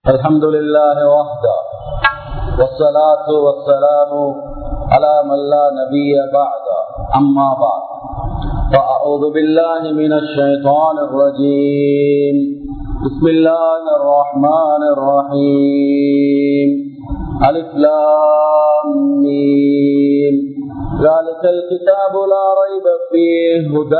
الحمد لله وحده والصلاة والسلام على من لا نبي بعد أما بعد فأعوذ بالله من الشيطان الرجيم بسم الله الرحمن الرحيم ألف لام ميم ذلك الكتاب لا ريب فيه هدى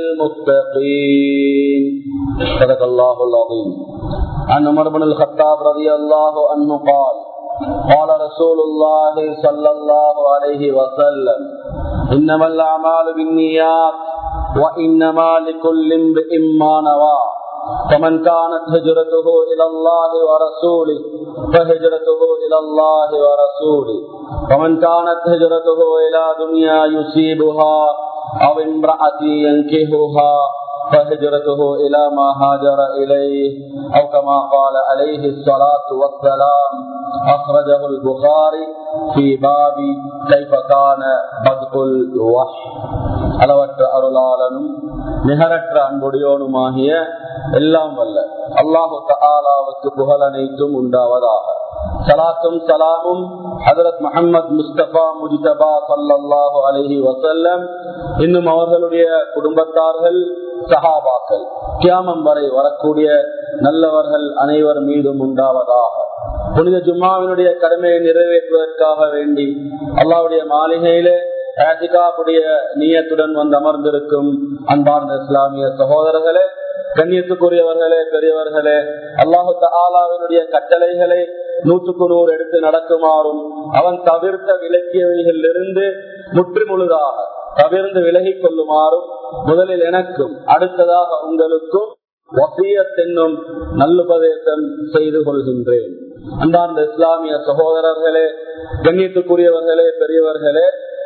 للمتقين صدق الله العظيم عن عمر بن الخطاب رضي الله عنه قال قال رسول الله صلى الله عليه وسلم إنما الأعمال بالنيات وإنما لكل امرئ ما نوى فمن كانت هجرته إلى الله ورسوله فهجرته إلى الله ورسوله ومن كانت هجرته إلى دنيا يصيبها أو امرأة ينكهها فهجرته إلى ما هاجر إليه أو كما قال عليه الصلاة والسلام أخرجه البخاري في باب كيف كان بدء الوحي அளவற்ற அருளாளனும் நிகரற்ற அன்புடையோனுமாகிய எல்லாம் வல்ல அல்லாஹு தாலாவுக்கு புகழ் அனைத்தும் உண்டாவதாக சலாத்தும் சலாமும் ஹதரத் முகமது முஸ்தபா முஜிதபா சல்லாஹு அலஹி வசல்லம் இன்னும் அவர்களுடைய குடும்பத்தார்கள் சஹாபாக்கள் கியாமம் வரை வரக்கூடிய நல்லவர்கள் அனைவர் மீதும் உண்டாவதாக புனித ஜும்மாவினுடைய கடமையை நிறைவேற்றுவதற்காக வேண்டி அல்லாவுடைய மாளிகையிலே ஆசிகாவுடைய நீயத்துடன் வந்து அமர்ந்திருக்கும் அன்பார்ந்த இஸ்லாமிய சகோதரர்களே கண்ணியத்துக்குரியவர்களே பெரியவர்களே அல்லாஹு ஆலாவினுடைய கட்டளைகளை நூற்றுக்கு நூறு எடுத்து நடக்குமாறும் அவன் தவிர்த்த விலக்கியவைகளில் இருந்து முற்று முழுதாக தவிர்ந்து விலகிக் கொள்ளுமாறும் முதலில் எனக்கும் அடுத்ததாக உங்களுக்கும் வசியத்தென்னும் நல்லுபதேசம் செய்து கொள்கின்றேன் அன்பார்ந்த இஸ்லாமிய சகோதரர்களே கண்ணியத்துக்குரியவர்களே பெரியவர்களே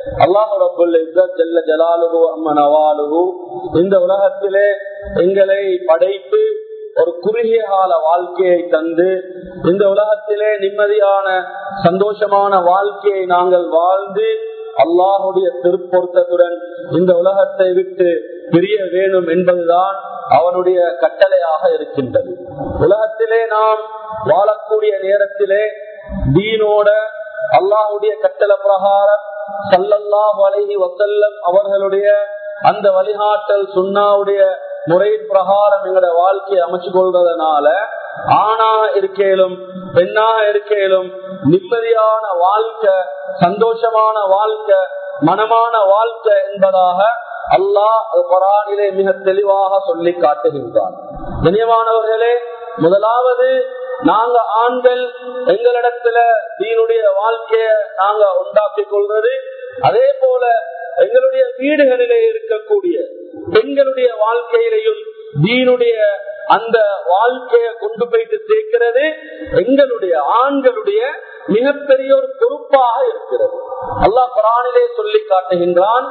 அல்லாஹு இந்த உலகத்திலே எங்களை படைத்து ஒரு குறுகிய கால வாழ்க்கையை தந்து இந்த உலகத்திலே நிம்மதியான சந்தோஷமான வாழ்க்கையை நாங்கள் வாழ்ந்து அல்லாஹுடைய திருப்பொருத்தத்துடன் இந்த உலகத்தை விட்டு பிரிய வேணும் என்பதுதான் அவனுடைய கட்டளையாக இருக்கின்றது உலகத்திலே நாம் வாழக்கூடிய நேரத்திலே தீனோட அல்லாஹுடைய கட்டளை பிரகாரம் சல்லல்லா வலைகி வசல்லம் அவர்களுடைய அந்த வழிகாட்டல் சுண்ணாவுடைய முறையின் பிரகாரம் எங்களோட வாழ்க்கையை அமைச்சு கொள்றதுனால ஆணாக இருக்கேலும் பெண்ணாக இருக்கேலும் நிம்மதியான வாழ்க்கை சந்தோஷமான வாழ்க்கை மனமான வாழ்க்கை என்பதாக அல்லாஹ் குரானிலே மிக தெளிவாக சொல்லி காட்டுகின்றான் கண்ணியமானவர்களே முதலாவது நாங்க ஆண்கள் எங்களிடத்துல தீனுடைய வாழ்க்கைய நாங்க உண்டாக்கி கொள்வது அதே போல எங்களுடைய வீடுகளிலே இருக்கக்கூடிய பெண்களுடைய வாழ்க்கையிலையும் தீனுடைய அந்த வாழ்க்கைய கொண்டு போயிட்டு சேர்க்கிறது எங்களுடைய ஆண்களுடைய மிகப்பெரிய ஒரு பொறுப்பாக இருக்கிறது அல்லாஹ் குரானிலே சொல்லி காட்டுகின்றான்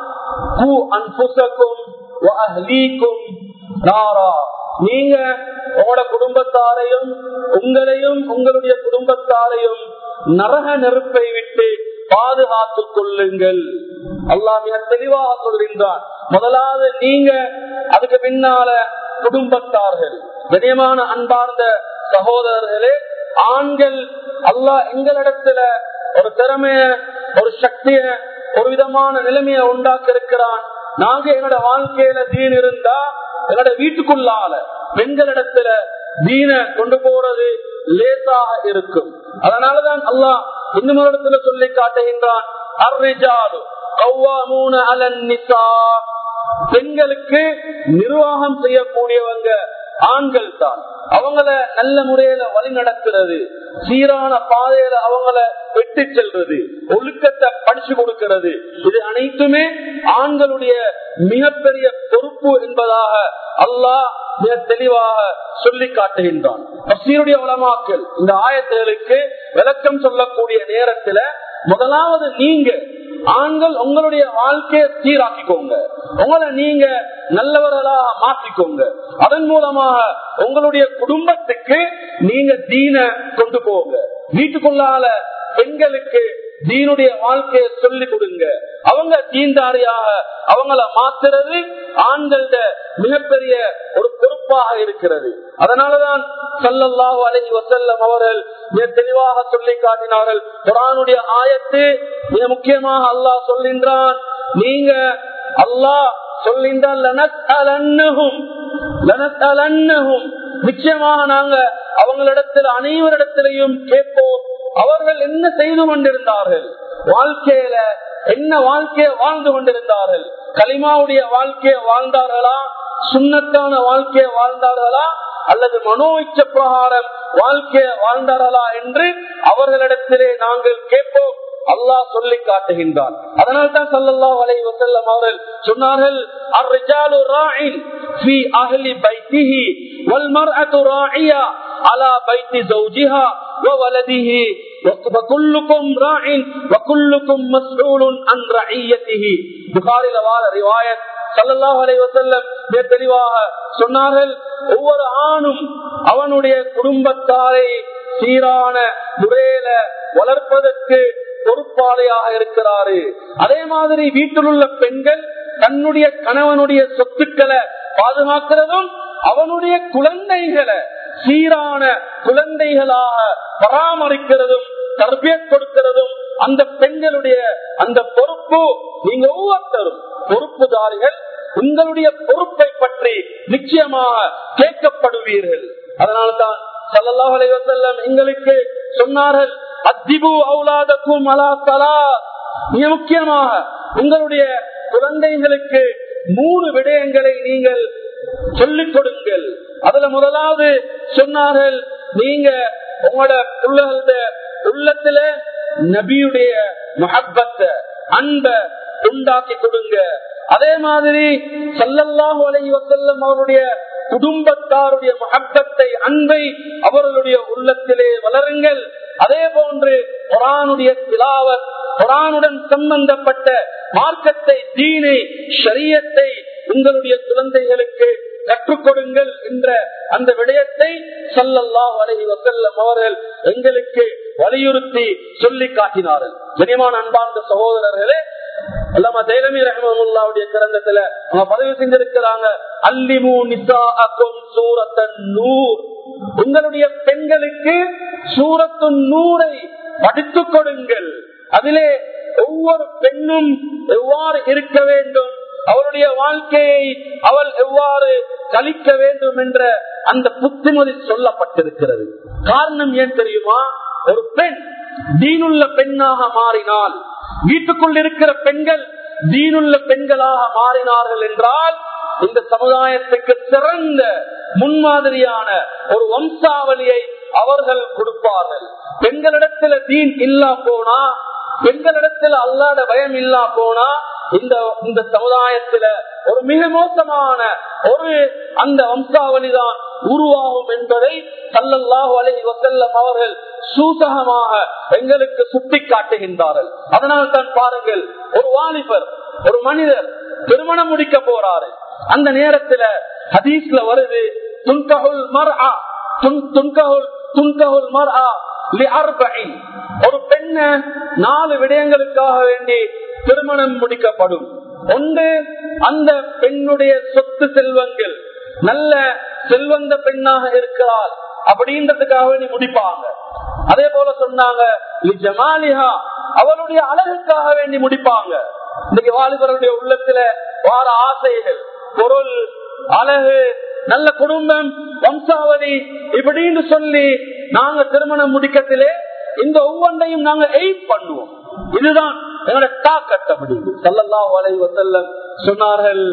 நீங்க உங்களோட குடும்பத்தாரையும் உங்களையும் உங்களுடைய குடும்பத்தாரையும் நரக நெருப்பை விட்டு பாதுகாத்துக் கொள்ளுங்கள் அல்லா மிக தெளிவாக சொல்கின்றான் முதலாவது நீங்க அதுக்கு பின்னால குடும்பத்தார்கள் கனியமான அன்பார்ந்த சகோதரர்களே ஆண்கள் அல்லா எங்களிடத்துல ஒரு திறமைய ஒரு சக்திய ஒரு விதமான நிலைமைய உண்டாக்க இருக்கிறான் நாங்க எங்களோட வாழ்க்கையில தீன் இருந்தா என்னோட வீட்டுக்குள்ளால பெண்களிடத்துல தீன கொண்டு போறது லேசாக இருக்கும் அதனாலதான் அல்லாஹ் இன்னும் இடத்துல சொல்லி காட்டுகின்றான் பெண்களுக்கு நிர்வாகம் செய்யக்கூடியவங்க ஆண்கள் தான் அவங்கள நல்ல முறையில வழி நடக்கிறது சீரான பாதையில அவங்கள வெட்டி செல்றது ஒழுக்கத்தை படிச்சு கொடுக்கிறது இது அனைத்துமே ஆண்களுடைய மிகப்பெரிய பொறுப்பு என்பதாக அல்லாஹ் மிக தெளிவாக சொல்லி காட்டுகின்றான் தப்சீருடைய உலமாக்கள் இந்த ஆயத்துகளுக்கு விளக்கம் சொல்லக்கூடிய நேரத்துல முதலாவது நீங்க ஆண்கள் உங்களுடைய வாழ்க்கையை சீராக்கிக்கோங்க உங்களை நீங்க நல்லவர்களாக மாற்றிக்கோங்க அதன் மூலமாக உங்களுடைய குடும்பத்துக்கு நீங்க தீன கொண்டு போங்க வீட்டுக்குள்ளால பெண்களுக்கு தீனுடைய வாழ்க்கையை சொல்லி கொடுங்க அவங்க தீன்தாரியாக அவங்கள மாத்துறது ஆண்கள மிகப்பெரிய ஒரு பொறுப்பாக இருக்கிறது அதனாலதான் சல்லல்லாஹு அலைஹி வசல்லம் அவர்கள் மிக தெளிவாக சொல்லி காட்டினார்கள் குரானுடைய ஆயத்து மிக முக்கியமாக அல்லாஹ் சொல்கின்றான் நீங்க அல்லாஹ் சொல்கின்றான் லனஸ்அலன்னஹும் லனஸ்அலன்னஹும் நிச்சயமாக நாங்க அவங்களிடத்தில் அனைவரிடத்திலையும் கேட்போம் அவர்கள் என்ன செய்து கொண்டிருந்தார்கள் வாழ்க்கையில என்ன வாழ்க்கையை வாழ்ந்து கொண்டிருந்தார்கள் களிமாவுடைய வாழ்க்கையை வாழ்ந்தார்களா சுண்ணத்தான வாழ்க்கையை வாழ்ந்தார்களா அல்லது மனோவிச்ச பிரகாரம் வாழ்க்கையை வாழ்ந்தார்களா என்று அவர்களிடத்திலே நாங்கள் கேட்போம் அல்லாஹ் சொல்லி காட்டுகின்றான் அதனால் தான் சல்லல்லாஹு அலைஹி வஸல்லம் அவர்கள் சொன்னார்கள் அர்ரிஜாலு ராஇன் ஃபீ அஹ்லி பைத்திஹி வல் மர்அத்து ராஇயா அலா பைத்தி ஜௌஜிஹா وولده وكلكم راع وكلكم مسؤول عن رعيته புகாரில வார ரிவாயத் சல்லல்லாஹு அலைஹி வஸல்லம் மிக தெளிவாக சொன்னார்கள் ஒவ்வொரு ஆணும் அவனுடைய குடும்பத்தாரை சீரான முறையில வளர்ப்பதற்கு பொறுப்பாளையாக இருக்கிறாரு அதே மாதிரி வீட்டில் உள்ள பெண்கள் தன்னுடைய கணவனுடைய சொத்துக்களை பாதுகாக்கிறதும் அவனுடைய குழந்தைகளை சீரான குழந்தைகளாக பராமரிக்கிறதும் தர்பிய கொடுக்கிறதும் அந்த பெண்களுடைய அந்த பொறுப்பு நீங்க ஒவ்வொருத்தரும் பொறுப்புதாரிகள் உங்களுடைய பொறுப்பை பற்றி நிச்சயமாக கேட்கப்படுவீர்கள் அதனால்தான் சல்லல்லாஹு அலைஹி வஸல்லம் எங்களுக்கு சொன்னார்கள் அத்திபு அவுலாதக்கும் அலா தலா மிக முக்கியமாக உங்களுடைய குழந்தைகளுக்கு மூணு விடயங்களை நீங்கள் சொல்லிக் கொடுங்கள் அதுல முதலாவது சொன்னார்கள் நீங்க உங்களோட பிள்ளைகள உள்ளத்துல நபியுடைய மஹப்பத்தை அன்ப உண்டாக்கி கொடுங்க அதே மாதிரி சல்லல்லாஹு அலைஹி வஸல்லம் அவருடைய குடும்பத்தாருடைய மகப்பத்தை அன்பை அவர்களுடைய உள்ளத்திலே வளருங்கள் அதே போன்று குரானுடைய திலாவத் குரானுடன் சம்பந்தப்பட்ட மார்க்கத்தை தீனை ஷரியத்தை உங்களுடைய குழந்தைகளுக்கு கற்றுக் கொடுங்கள் என்ற அந்த விடயத்தை சல்லல்லாஹு அலைஹி வஸல்லம் அவர்கள் எங்களுக்கு வலியுறுத்தி சொல்லி காட்டினார்கள் கனிமான அன்பார்ந்த சகோதரர்களே அல்லாம தைலமி ரஹமுல்லாவுடைய கிரந்தத்துல அவங்க பதிவு செஞ்சிருக்கிறாங்க அல்லிமு நிசாஅக்கும் சூரத்தன் நூர் உங்களுடைய பெண்களுக்கு சூரத்து நூரை படித்துக் கொடுங்கள் அதிலே ஒவ்வொரு பெண்ணும் எவ்வாறு இருக்க வேண்டும் அவருடைய வாழ்க்கையை அவள் எவ்வாறு கழிக்க வேண்டும் என்ற அந்த புத்திமதி சொல்லப்பட்டிருக்கிறது காரணம் ஏன் தெரியுமா ஒரு பெண் தீனுள்ள பெண்ணாக மாறினால் வீட்டுக்குள் இருக்கிற பெண்கள் தீனுள்ள பெண்களாக மாறினார்கள் என்றால் இந்த சமுதாயத்துக்கு சிறந்த முன்மாதிரியான ஒரு வம்சாவளியை அவர்கள் கொடுப்பார்கள் பெண்களிடத்துல தீன் இல்லா போனா பெண்களிடத்துல அல்லாத பயம் இல்லா போனா இந்த இந்த சமுதாயத்துல ஒரு மிக மோசமான ஒரு அந்த வம்சாவளிதான் உருவாகும் என்பதை சல்லல்லாஹு அலைஹி வசல்லம் அவர்கள் சூசகமாக எங்களுக்கு சுட்டி காட்டுகின்றார்கள் அதனால் தான் பாருங்கள் ஒரு வாலிபர் ஒரு மனிதர் திருமணம் முடிக்க போறாரு அந்த நேரத்துல ஹதீஸ்ல வருது துன்கஹுல் மர்ஆ துன்கஹுல் துன்கஹுல் மர்ஆ ஒரு பெண்ண நாலு விடயங்களுக்காக வேண்டி திருமணம் முடிக்கப்படும் ஒன்று அந்த பெண்ணுடைய சொத்து செல்வங்கள் நல்ல செல்வந்த பெண்ணாக இருக்கிறாள் அப்படின்றதுக்காக வேண்டி முடிப்பாங்க அதே போல சொன்னாங்க அவளுடைய அழகுக்காக வேண்டி முடிப்பாங்க இன்னைக்கு வாலிபருடைய உள்ளத்துல வார ஆசைகள் பொருள் அழகு நல்ல குடும்பம் வம்சாவளி இப்படின்னு சொல்லி நாங்க திருமணம் முடிக்கத்திலே இந்த ஒவ்வொன்றையும் நாங்க எய்ட் பண்ணுவோம் இதுதான் எங்களோட டாக்கட்ட முடியுது சல்லல்லா வலை வசல்லம் சொன்னார்கள்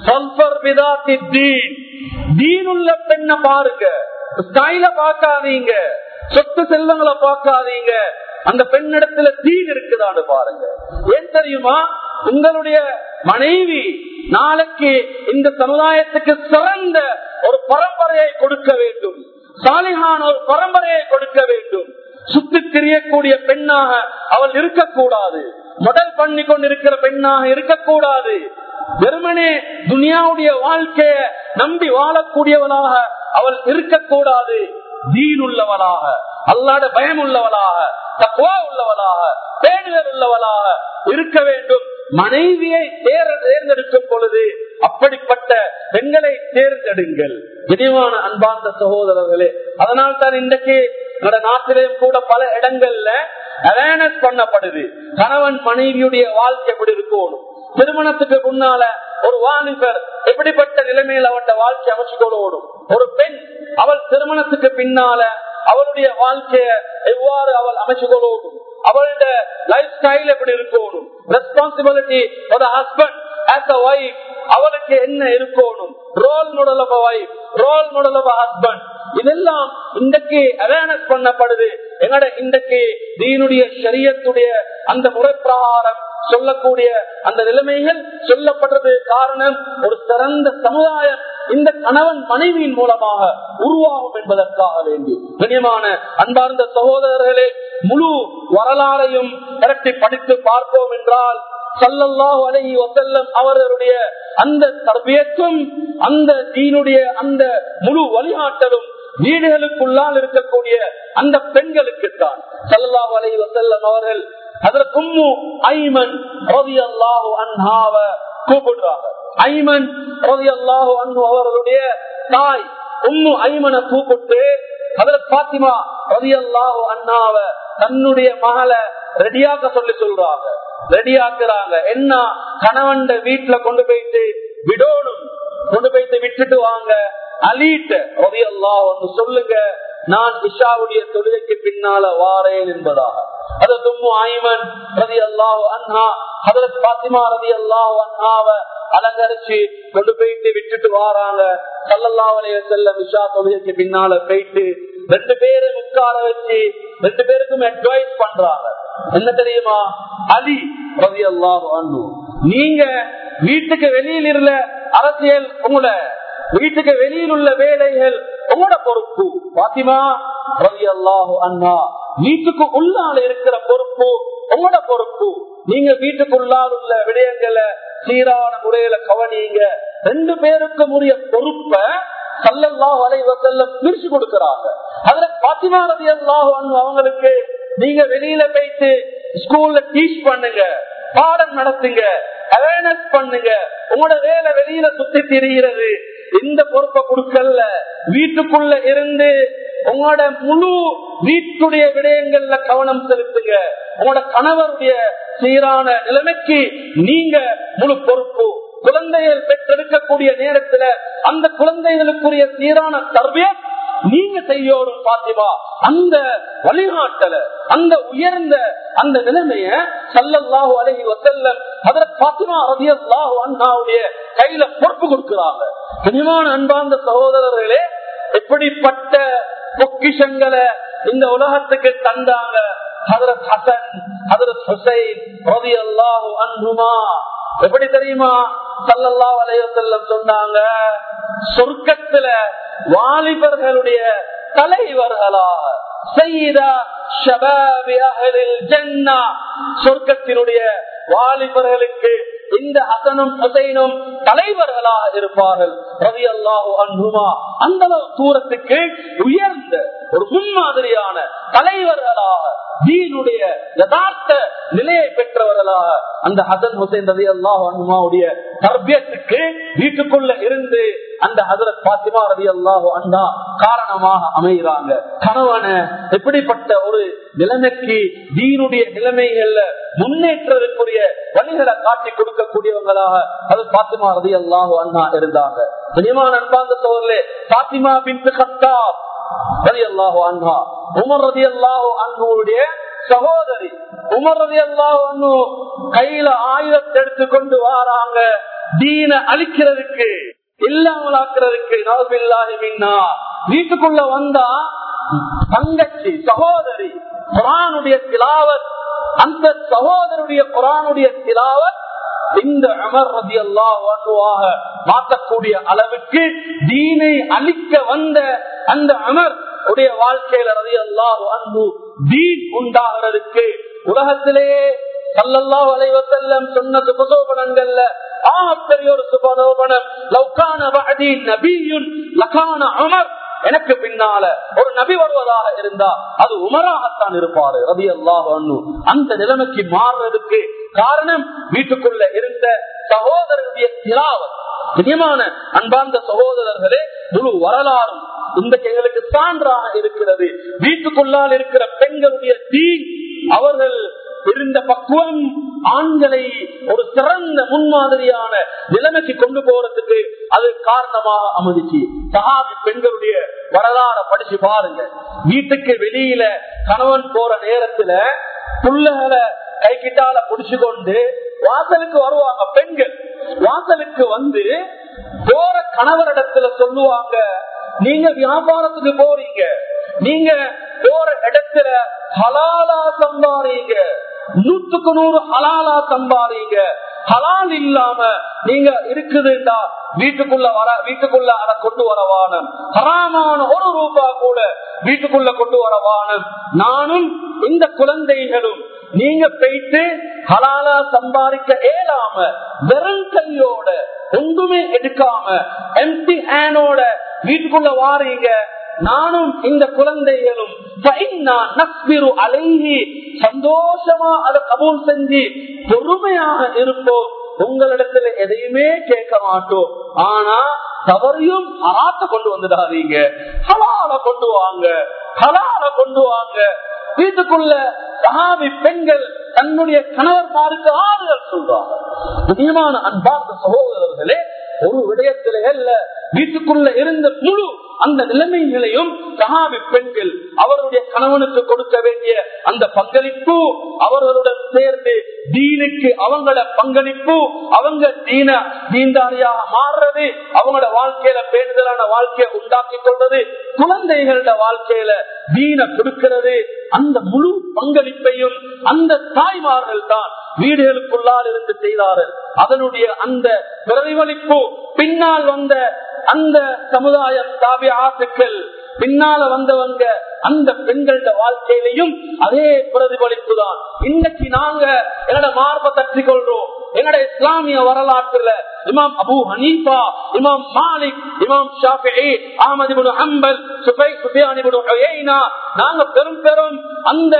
தீனுள்ள பெண்ணை பாருங்க ஸ்டைல பார்க்காதீங்க சொத்து செல்வங்களை பார்க்காதீங்க அந்த பெண்ணிடத்துல தீன் இருக்குதான்னு பாருங்க ஏன் தெரியுமா உங்களுடைய மனைவி நாளைக்கு இந்த சமுதாயத்துக்கு சிறந்த ஒரு பரம்பரையை கொடுக்க வேண்டும் சாலிகான ஒரு பரம்பரையை கொடுக்க வேண்டும் சுத்தி திரியக்கூடிய பெண்ணாக அவள் இருக்கக்கூடாது முதல் பண்ணி கொண்டிருக்கிற பெண்ணாக இருக்கக்கூடாது வெறுமனே துனியாவுடைய வாழ்க்கைய நம்பி வாழக்கூடியவனாக அவள் இருக்கக்கூடாது தீன் உள்ளவளாக அல்லாட பயம் உள்ளவளாக தக்குவா உள்ளவளாக பேணுதல் உள்ளவளாக இருக்க வேண்டும் மனைவியை தேர்- தேர்ந்தெடுக்கும் பொழுது அப்படிப்பட்ட பெண்களை தேர்ந்தெடுங்கள் விரிவான அன்பார்ந்த சகோதரர்களே அதனால் தான் இன்றைக்கு நம்ம நாட்டிலே கூட பல இடங்கள்ல அவேர்னஸ் பண்ணப்படுது கணவன் மனைவியுடைய வாழ்க்கை எப்படி இருக்கணும் திருமணத்துக்கு முன்னால ஒரு வாலிபர் எப்படிப்பட்ட நிலைமையில் அவட்ட வாழ்க்கை அமைச்சுக்கொள்ளணும் ஒரு பெண் அவள் திருமணத்துக்கு பின்னால அவளுடைய வாழ்க்கைய எவ்வாறு அவள் அமைச்சுக்கொள்ளணும் அவளோட லைஃப் ஸ்டைல் எப்படி இருக்கணும் ரெஸ்பான்சிபிலிட்டி ஒரு ஹஸ்பண்ட் ஆஸ் அ ஒய்ஃப் அவளுக்கு என்ன இருக்கணும் role model of wife role model of husband இதெல்லாம் இன்றைக்கு அவேர்னஸ் பண்ணப்படுது எங்கட இன்றைக்கு தீனுடைய சரியத்துடைய அந்த முறை பிரகாரம் சொல்லக்கூடிய அந்த நிலைமைகள் சொல்லப்படுறது காரணம் ஒரு சிறந்த சமுதாயம் இந்த கணவன் மனைவியின் மூலமாக உருவாகும் என்பதற்காக வேண்டி கண்ணியமான அன்பார்ந்த சகோதரர்களே முழு வரலாறையும் திரட்டி படித்து பார்ப்போம் என்றால் சல்லல்லாஹு அலைஹி வஸல்லம் அவர்களுடைய அந்த தர்பியத்தும் அந்த தீனுடைய அந்த முழு வழிகாட்டலும் வீடுகளுக்குள்ளால் இருக்கக்கூடிய அந்த பெண்களுக்குத்தான் சல்லல்லாஹு அலைஹி வஸல்லம் அவர்கள் அதற்கு உம்மு ஐமன் ரலியல்லாஹு அன்ஹாவ கூப்பிடுறாங்க ஐமன் ரலியல்லாஹு அன்ஹு அவர்களுடைய தாய் உம்மு ஐமனை கூப்பிட்டு அதற்கு பாத்திமா ரலியல்லாஹு அன்ஹாவ தன்னுடைய மகளை ரெடியாக்க சொல்லி சொல்றாங்க ரெடியாக்குறாங்க என்ன கணவன் வீட்டுல கொண்டு போயிட்டு விடோணும் கொண்டு போயிட்டு விட்டுட்டு வாங்க அலீட்ட ரலியல்லாஹு அன்ஹு சொல்லுங்க நான் இஷாவுடைய தொழுகைக்கு பின்னால வாரேன் என்பதாக அது தும்மு ஐமன் ரதி அல்லாஹு அன்ஹா ஹதரத் பாத்திமா ரதி அல்லாஹு அன்ஹாவ அலங்கரிச்சு கொண்டு போயிட்டு விட்டுட்டு வாராங்க சல்லல்லாஹு அலைஹி வஸல்லம் இஷா தொழுகைக்கு பின்னால போயிட்டு ரெண்டு பேரும் உட்கார வச்சு ரெண்டு பேருக்கும் அட்வைஸ் பண்றாங்க என்ன தெரியுமா அலி ரதி அல்லாஹு அன்ஹு நீங்க வீட்டுக்கு வெளியில் இருந்த அரசியல் உங்களை வீட்டுக்கு வெளியில் உள்ள வேலைகள் உங்களோட பொறுப்பு பாத்திமா ரவி அல்லாஹு அண்ணா வீட்டுக்கு உள்ளால இருக்கிற பொறுப்பு உங்களோட பொறுப்பு நீங்க வீட்டுக்குள்ளால் உள்ள விடயங்களை சீரான முறையில கவனிங்க ரெண்டு பேருக்கும் உரிய பொறுப்ப சல்லல்லாஹு அலைஹி வஸல்லம் பிரிச்சு கொடுக்கறாங்க அதுல பாத்திமா ரவி அல்லாஹு அண்ணு அவங்களுக்கு நீங்க வெளியில போயிட்டு ஸ்கூல்ல டீச் பண்ணுங்க பாடம் நடத்துங்க அவேர்னஸ் பண்ணுங்க உங்களோட வேலை வெளியில சுத்தி திரிகிறது இந்த பொறுப்பை கொடுக்கல வீட்டுக்குள்ள இருந்து உங்களோட முழு வீட்டுடைய விடயங்கள்ல கவனம் செலுத்துங்க உங்களோட கணவருடைய சீரான நிலைமைக்கு நீங்க முழு பொறுப்பு குழந்தைகள் பெற்றெடுக்கக்கூடிய நேரத்துல அந்த குழந்தைகளுக்குரிய சீரான தர்பியம் நீங்க செய்யோடும் பாத்திமா அந்த வழிகாட்டல அந்த உயர்ந்த அந்த நிலைமைய சல்லல்லாஹு அலஹி வசல்லம் அதற்கு பாத்திமா ரதியல்லாஹு அண்ணாவுடைய கையில பொறுப்பு கொடுக்கிறாங்க கனிமான அன்பார்ந்த சகோதரர்களே எப்படிப்பட்ட பொக்கிஷங்களை இந்த உலகத்துக்கு தந்தாங்க ஹதரத் ஹசன் ஹதரத் ஹுசைன் ரதி அல்லாஹு அன்ஹுமா எப்படி தெரியுமா சல்லல்லா வலையம் சொன்னாங்க சொர்க்கத்துல வாலிபர்களுடைய தலைவர்களாக செய்தா ஷபாபி அஹலில் ஜன்னா சொர்க்கத்தினுடைய வாலிபர்களுக்கு இந்த ஹசனும் ஹுசைனும் தலைவர்களாக இருப்பார்கள் ரவி அல்லாஹு அன்புமா அந்த அளவு தூரத்துக்கு உயர்ந்த ஒரு முன்மாதிரியான தலைவர்களாக தீனுடைய யதார்த்த நிலையை பெற்றவர்களாக அந்த ஹசன் ஹுசைன் ரவி அல்லாஹு அன்புமாவுடைய தர்பியத்துக்கு வீட்டுக்குள்ள இருந்து அந்த ஹசரத் பாத்திமா ரவி அல்லாஹு அண்ணா காரணமாக அமைகிறாங்க கணவன எப்படிப்பட்ட ஒரு நிலைமைக்கு தீனுடைய நிலைமைகள்ல முன்னேற்றத்துக்குரிய வழிகளை காட்டி கொடுக்கக்கூடியவங்களாக அது பாத்திமா ரதி அல்லாஹு அண்ணா இருந்தாங்க கனிமான அன்பாந்த சோழர்களே பாத்திமா பின் கத்தாப் ரதி அல்லாஹு அண்ணா உமர் ரதி அல்லாஹு அண்ணுடைய சகோதரி உமர் ரதி அல்லாஹு அண்ணு கையில ஆயுதத்தை எடுத்து கொண்டு வாராங்க தீன அழிக்கிறதுக்கு இல்லாமலாக்குறதுக்கு நவபில்லாஹி மின்னா வீட்டுக்குள்ள வந்தா தங்கச்சி சகோதரி குரானுடைய திலாவத் அந்த சகோதரனுடைய குரானுடைய திலாவத் இந்த அமர் ரதி அல்லாஹ் மாற்றக்கூடிய அளவுக்கு தீனை அழிக்க வந்த அந்த அமர் உடைய வாழ்க்கையில ரதி அல்லாஹ் அன்பு தீன் உண்டாகிறதுக்கு உலகத்திலேயே சல்லல்லாஹு அலைவசல்லம் சொன்ன சுபசோபனங்கள்ல ஆகப்பெரிய ஒரு சுபசோபனம் லவ்கான பஅதி நபியுன் லகான அமர் எனக்கு பின்னால ஒரு நபி வருவதாக இருந்தா அது உமராகத்தான் இருப்பாரு ரவி அல்லாஹ் அந்த நிலைமைக்கு மாறுறதுக்கு காரணம் வீட்டுக்குள்ள இருந்த சகோதரருடைய திலாவத் நிஜமான அன்பார்ந்த சகோதரர்களே முழு வரலாறும் இந்த எங்களுக்கு சான்றாக இருக்கிறது வீட்டுக்குள்ளால் இருக்கிற பெண்களுடைய தீன் அவர்கள் இருந்த பக்குவம் ஆண்களை ஒரு சிறந்த முன்மாதிரியான நிலைமைக்கு கொண்டு போறதுக்கு அது காரணமாக அமைதிச்சு சகாபி பெண்களுடைய வரலாற படிச்சு பாருங்க வீட்டுக்கு வெளியில கணவன் போற நேரத்துல புள்ளகளை கைக்கிட்டால புடிச்சு கொண்டு வாசலுக்கு வருவாங்க பெண்கள் வாசலுக்கு வந்து போற கணவரிடத்துல சொல்லுவாங்க நீங்க வியாபாரத்துக்கு போறீங்க நீங்க போற இடத்துல ஹலாலா சம்பாறீங்க நூத்துக்கு நூறு ஹலாலா சம்பாறீங்க ஹலால் இல்லாம நீங்க இருக்குதுண்டா வீட்டுக்குள்ள வர வீட்டுக்குள்ள அதை கொண்டு வரவான ஹராமான ஒரு ரூபா கூட வீட்டுக்குள்ள கொண்டு வரவான நானும் இந்த குழந்தைகளும் நீங்க போயிட்டு ஹலாலா சம்பாதிக்க ஏலாம வெறும் கையோட ஒன்றுமே எடுக்காம எம்டி ஹேனோட வீட்டுக்குள்ள வாரீங்க நானும் இந்த குழந்தைகளும் அழகி சந்தோஷமா அதை கபூல் செஞ்சு பொறுமையாக இருப்போம் உங்களிடத்துல எதையுமே கேட்க மாட்டோம் ஆனா தவறையும் அராத்த கொண்டு வந்துடாதீங்க ஹலால கொண்டு வாங்க ஹலால கொண்டு வாங்க வீட்டுக்குள்ள சகாபி பெண்கள் தன்னுடைய கணவர்மாருக்கு ஆறுதல் சொல்றாங்க முக்கியமான அன்பார்ந்த சகோதரர்களே ஒரு விடயத்திலே அல்ல வீட்டுக்குள்ள இருந்த முழு அந்த நிலைமைகளையும் சகாபி பெண்கள் அவருடைய கணவனுக்கு கொடுக்க வேண்டிய அந்த பங்களிப்பு அவர்களுடன் சேர்ந்து தீனுக்கு அவங்களோட பங்களிப்பு அவங்க தீன தீண்டாரியாக மாறுறது அவங்களோட வாழ்க்கையில பேணுதலான வாழ்க்கையை உண்டாக்கி கொள்வது குழந்தைகளோட வாழ்க்கையில தீன கொடுக்கிறது அந்த முழு பங்களிப்பையும் அந்த தாய்மார்கள் தான் வீடுகளுக்குள்ளால் இருந்து செய்தார்கள் அதனுடைய அந்த பிரதிபலிப்பு பின்னால் வந்த அந்த சமுதாயம் தாபி ஆசுக்கள் பின்னால வந்தவங்க அந்த பெண்களோட வாழ்க்கையிலையும் அதே பிரதிபலிப்பு தான் இன்னைக்கு நாங்க என்னோட மார்பை தட்டி கொள்றோம் என்னோட இஸ்லாமிய வரலாற்றுல இமாம் அபு ஹனீஃபா இமாம் மாலிக் இமாம் ஷாஃபி அஹமது இப்னு ஹம்பல் சுபை சுஃபியான் இப்னு உயைனா நாங்க பெரும் பெரும் அந்த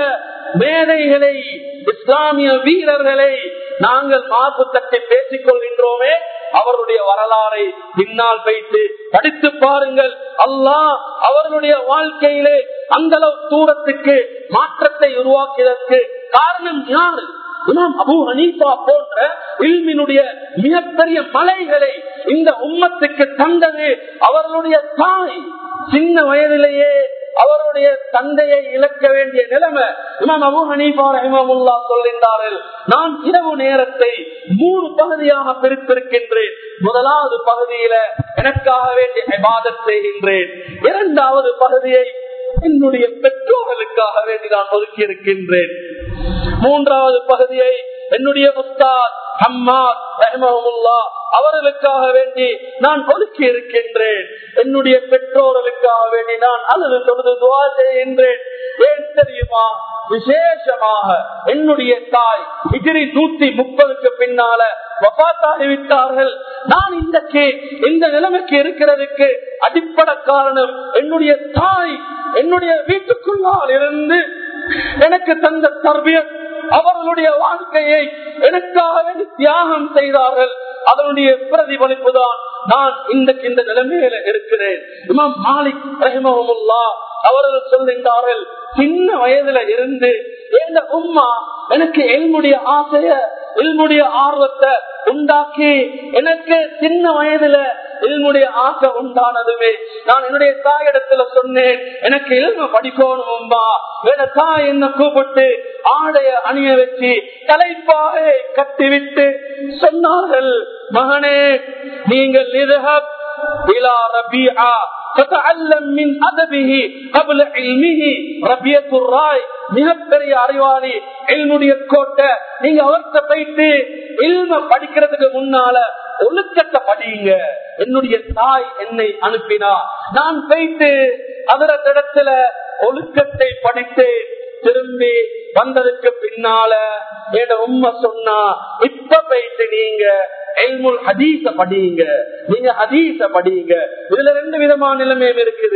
மேதைகளை இஸ்லாமிய வீரர்களை நாங்கள் மார்பு தட்டி பேசிக் கொள்கின்றோமே அவருடைய வரலாறை பின்னால் வைத்து படித்து பாருங்கள் அல்லாஹ் அவர்களுடைய வாழ்க்கையிலே அந்த அளவு தூரத்துக்கு மாற்றத்தை உருவாக்கியதற்கு காரணம் யாரு இமாம் அபு ஹனீஃபா போன்ற இல்மினுடைய மிகப்பெரிய மலைகளை இந்த உம்மத்துக்கு தந்தது அவர்களுடைய தாய் சின்ன வயதிலேயே அவருடைய தந்தையை இழக்க வேண்டிய நிலைமை இமாம் அபு ஹனீஃபா ரஹிமமுல்லா சொல்கின்றார்கள் நான் இரவு நேரத்தை மூணு பகுதியாக பிரித்திருக்கின்றேன் முதலாவது பகுதியில எனக்காக வேண்டிய இபாதத் செய்கின்றேன் இரண்டாவது பகுதியை என்னுடைய பெற்றோர்களுக்காக வேண்டி நான் ஒதுக்கி இருக்கின்றேன் மூன்றாவது பகுதியை என்னுடைய உஸ்தாத் அம்மாத் ரஹ்மஹமுல்லா அவர்களுக்காக வேண்டி நான் ஒதுக்கி இருக்கின்றேன் என்னுடைய பெற்றோர்களுக்காக வேண்டி நான் அல்லது தொழுது துவா செய்கின்றேன் ஏன் தெரியுமா விசேஷமாக என்னுடைய தாய் இதிரி நூத்தி முப்பதுக்கு பின்னால வபாத்தாகிவிட்டார்கள் நான் இன்றைக்கு இந்த நிலைமைக்கு இருக்கிறதுக்கு அடிப்படை காரணம் என்னுடைய தாய் என்னுடைய வீட்டுக்குள்ளால் இருந்து எனக்கு தந்த தர்பியத் அவர்களுடைய வாழ்க்கையை எனக்காக வேண்டி தியாகம் செய்தார்கள் அதனுடைய பிரதிபலிப்பு தான் நான் இன்றைக்கு இந்த நிலைமையில இருக்கிறேன் இமாம் மாலிக் ரஹிமஹமுல்லா அவர்கள் சொல்கின்றார்கள் சின்ன வயதுல இருந்து எந்த உம்மா எனக்கு எல்முடைய ஆசைய எல்முடைய ஆர்வத்தை உண்டாக்கி எனக்கு சின்ன வயதுல இல்முடைய ஆசை உண்டானதுமே நான் என்னுடைய தாயிடத்துல சொன்னேன் எனக்கு இல்ம படிக்கணும் அம்மா வேற தாய் என்ன கூப்பிட்டு ஆடைய அணிய வச்சு தலைப்பாக கட்டிவிட்டு சொன்னார்கள் மகனே நீங்கள் நிரகப் இலா ரபியா فتعلم من أدبه قبل علمه ربية الراي மிகப்பெரிய அறிவாளி எல்முடைய கோட்டை நீங்க அவர்கிட்ட போயிட்டு இல்ம படிக்கிறதுக்கு முன்னால ஒழுக்கத்தை படியுங்க என்னுடைய தாய் என்னை அனுப்பினா நான் போயிட்டு அதரத்திடத்துல ஒழுக்கத்தை படித்து திரும்பி வந்ததுக்கு பின்னால என் உண்மை சொன்னா இப்ப போயிட்டு நீங்க எல்முல் ஹதீச படியுங்க நீங்க ஹதீச படியுங்க இதுல ரெண்டு விதமான நிலைமையும் இருக்குது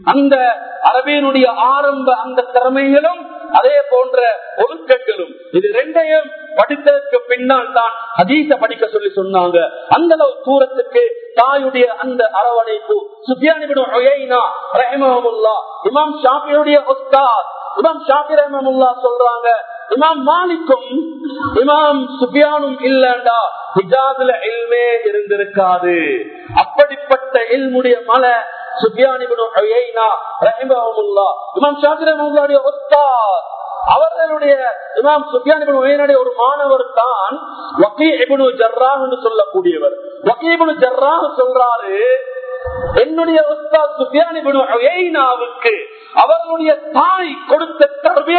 அந்த அரபியனுடைய ஆரம்ப அந்த திறமைகளும் அதே போன்ற ஒழுக்கங்களும் இது ரெண்டையும் படித்ததற்கு பின்னால் தான் ஹதீச படிக்க சொல்லி சொன்னாங்க அந்த அளவு தூரத்துக்கு தாயுடைய அந்த அரவணைப்பு சுஃபியானிபுல்லா இமாம் ஷாஃபியுடைய உஸ்தாத் இமாம் ஷாஃபி ரஹமுல்லா சொல்றாங்க இமாம் மாலிக்கும் இமாம் சுபியானும் இல்லண்டா ஹிஜாதுல இல்மே இருந்திருக்காது அப்படிப்பட்ட இல்முடைய மலை அவர்களுடைய இமாம் சுஃபியானுடைய ஒரு மாணவர் தான் வக்கீபுனு ஜர்ராஹ் சொல்லக்கூடியவர் வக்கீபுனு ஜர்ராஹ் சொல்றாரு என்னுடைய உஸ்தாத் சுஃபியானுக்கு அவர்களுடைய தாய் கொடுத்த தர்பிய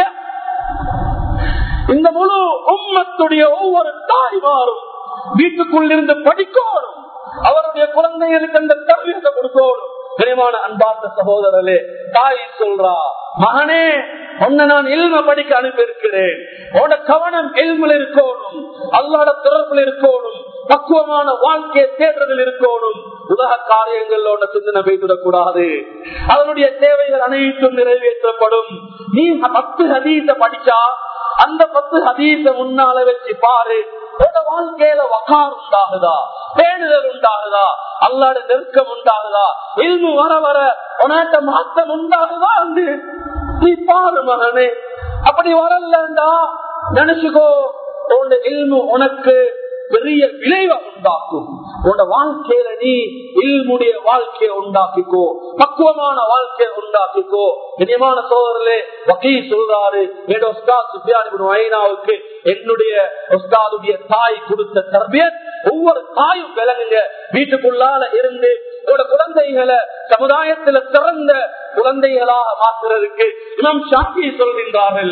இந்த முழு உம்மத்துடைய ஒவ்வொரு தாய்மாரும் வீட்டுக்குள் இருந்து படிக்கணும் அவருடைய குழந்தைகளுக்கு அந்த தர்பியத்தை கொடுக்கணும் பிரியமான அன்பார்ந்த சகோதரர்களே தாய் சொல்றா மகனே உன்னை நான் இல்ம படிக்க அனுப்பியிருக்கிறேன் உன்னோட கவனம் எல்மில் இருக்கணும் அல்லாட தொடர்பில் இருக்கணும் பக்குவமான வாழ்க்கையை தேடுறதில் இருக்கணும் உலக காரியங்களோட சிந்தனை வைத்துடக் கூடாது அதனுடைய தேவைகள் அனைத்தும் நிறைவேற்றப்படும் நீ பத்து ஹதீச படிச்சா அந்த பத்து ஹதீச முன்னால வச்சு பாரு வாழ்க்கையில வக்கார் உண்டாகுதா பேணுதல் உண்டாகுதா அல்லாட நெருக்கம் உண்டாகுதா இல்மு வர வர உனட்ட மாற்றம் உண்டாகுதா வந்து நீ பாரு மகனே அப்படி வரலண்டா நினைச்சுக்கோ உன் இல்மு உனக்கு பெரிய விளைவை உண்டாக்கும் உன்னோட வாழ்க்கையில நீ இல்முடைய வாழ்க்கையை உண்டாக்கிக்கோ பக்குவமான வாழ்க்கையை உண்டாக்கிக்கோ இனியமான சோதரே வக்கீ சொல்றாரு என்னோட உஸ்தாத் சுத்தியானிபுன் வைனாவுக்கு என்னுடைய உஸ்தாதுடைய தாய் கொடுத்த தர்பியத் ஒவ்வொரு தாயும் விளங்குங்க வீட்டுக்குள்ளால இருந்து உங்களோட குழந்தைகளை சமுதாயத்துல சிறந்த குழந்தைகளாக மாற்றுறதுக்கு இனம் சாக்கி சொல்கின்றார்கள்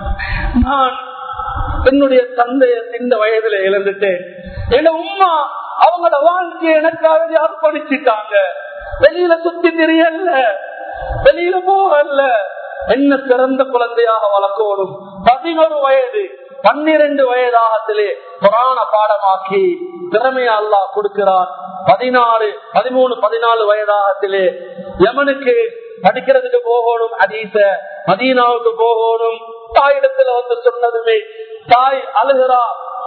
நான் என்னுடைய தந்தைய சின்ன வயதுல இழந்துட்டேன் என் உமா அவங்களோட வாழ்க்கையை எனக்காக அர்ப்பணிச்சுட்டாங்க வெளியில சுத்தி தெரியல வெளியில போகல என்ன சிறந்த குழந்தையாக வளர்க்கணும் பதினோரு வயது பன்னிரண்டு வயதாகத்திலே புராண பாடமாக்கி திறமையா அல்லா கொடுக்கிறார் பதினாறு பதிமூணு பதினாலு வயதாகத்திலே யமனுக்கு படிக்கிறதுக்கு போகணும் அதீச மதீனாவுக்கு போகணும் தாயிடத்துல வந்து சொன்னதுமே தாய் அழுகிறா